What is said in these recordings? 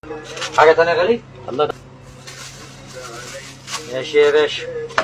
حاجه تانية يا غالي الله ماشي يا باشا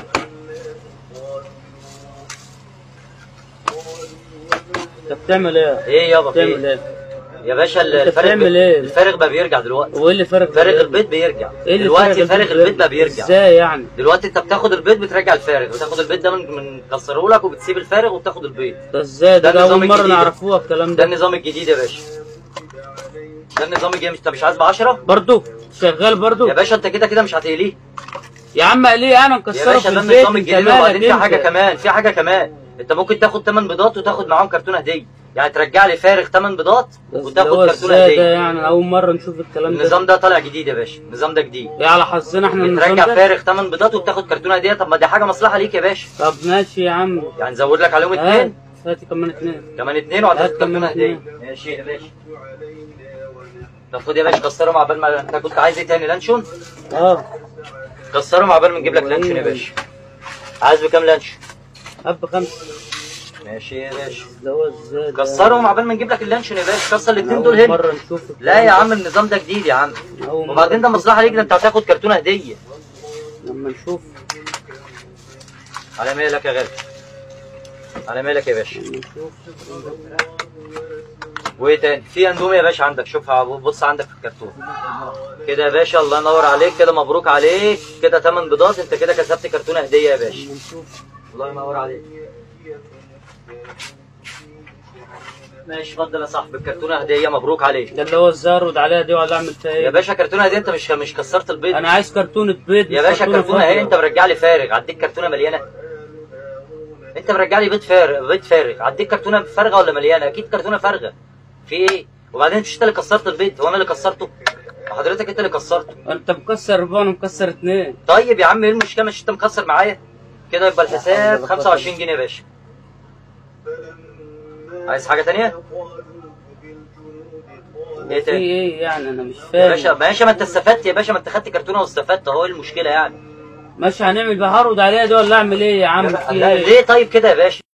انت بتعمل ايه؟ ايه يابا في بتعمل إيه؟ ايه؟ يا باشا ال- أنت الفارغ بتعمل ب- إيه؟ الفارغ بقى بيرجع دلوقتي وايه اللي فرق فارغ البيض بيرجع ايه اللي دلوقتي فارغ البيض بقى بيرجع ازاي يعني؟ دلوقتي انت بتاخد البيض بترجع الفارغ بتاخد البيض ده من من كسره لك وبتسيب الفارغ وبتاخد البيض ده ازاي ده, ده ده النظام اول مره الجديد. نعرفوها الكلام ده ده النظام الجديد يا باشا ده النظام الجديد انت مش عايز ب 10 برضو شغال برضو يا باشا انت كده كده مش هتقليه يا عم ليه انا يا مكسره باشا في ده البيت النظام انت الجديد وبعدين في مالك حاجه انت؟ كمان في حاجه كمان انت ممكن تاخد 8 بيضات وتاخد معاهم كرتونه هديه يعني ترجع لي فارغ 8 بيضات بس ده وتاخد هو كرتونه ازاي ده هديه يعني اول مره نشوف الكلام ده النظام ده طالع جديد يا باشا النظام ده جديد ايه على حظنا احنا النظام بترجع ده فارغ 8 بيضات وبتاخد كرتونه هديه طب ما دي حاجه مصلحه ليك يا باشا طب ماشي يا عم يعني نزود لك عليهم هات اثنين هاتي كمان اتنين كمان اثنين وهتاخد هات كمان كرتونه هديه اتنين. ماشي يا باشا طب خد يا باشا كسرهم عبال ما انت كنت عايز ايه تاني لانشون اه كسرهم عبال ما نجيب لك لانشون يا باشا عايز بكام لانشون هب خمسه ماشي يا باشا ده هو ازاي ده؟ كسرهم عبال ما نجيب لك اللانشون يا باشا كسر الاثنين أول دول هنا مره نشوف لا يا عم النظام ده جديد يا عم أول وبعدين ده مرة مصلحه ليك ده انت هتاخد كرتونه هديه لما نشوف على مالك يا غالي على مالك يا باشا لما نشوف وايه تاني في اندومي يا باشا عندك شوفها بص عندك في الكرتون كده يا باشا الله ينور عليك كده مبروك عليك كده 8 بيضات انت كده كسبت كرتونه هديه يا باشا لما نشوف الله ينور عليك ماشي اتفضل يا صاحبي الكرتونه هديه مبروك عليك ده اللي هو الزرد عليها دي ولا اعمل فيها يا ايه؟ باشا كرتونه هديه انت مش مش كسرت البيض انا عايز كرتونه بيض يا مش باشا كرتونه اهي انت مرجع لي فارغ عديك كرتونه مليانه انت مرجع لي بيض فارغ بيض فارغ عديك كرتونه فارغه ولا مليانه اكيد كرتونه فارغه في ايه وبعدين مش انت اللي كسرت البيض هو انا اللي كسرته حضرتك انت اللي كسرته انت مكسر اربعه وانا مكسر اتنين طيب يا عم ايه المشكله مش انت مكسر معايا كده يبقى الحساب حول ولا قوة 25 جنيه يا باشا عايز حاجه تانية ايه في تاني ايه يعني انا مش يا فاهم باشا ماشي ما انت استفدت يا باشا ما انت خدت كرتونه واستفدت اهو ايه المشكله يعني ماشي هنعمل بهرد عليها دي ولا اعمل ايه يا عم في لا، ايه؟ ليه طيب كده يا باشا